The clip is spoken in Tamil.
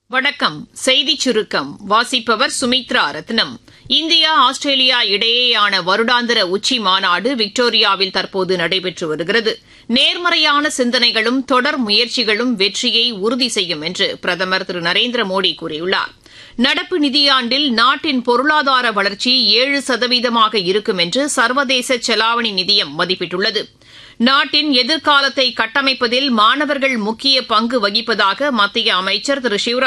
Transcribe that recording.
வணக்கம் செய்திச் சுருக்கம் வாசிப்பவர் சுமித்ரா ரத்னம் இந்தியா ஆஸ்திரேலியா இடையேயான வருடாந்திர உச்சி மாநாடு விக்டோரியாவில் தற்போது நடைபெற்று வருகிறது நேர்மறையான சிந்தனைகளும் தொடர் முயற்சிகளும் வெற்றியை உறுதி செய்யும் என்று பிரதமர் திரு நரேந்திர மோடி கூறியுள்ளார் நடப்பு நிதியாண்டில் நாட்டின் பொருளாதார வளர்ச்சி ஏழு சதவீதமாக இருக்கும் என்று சர்வதேச செலாவணி நிதியம் மதிப்பிட்டுள்ளது நாட்டின் எதிர்காலத்தை கட்டமைப்பதில் மாணவர்கள் முக்கிய பங்கு வகிப்பதாக மத்திய அமைச்சர் திரு சிவராஜ்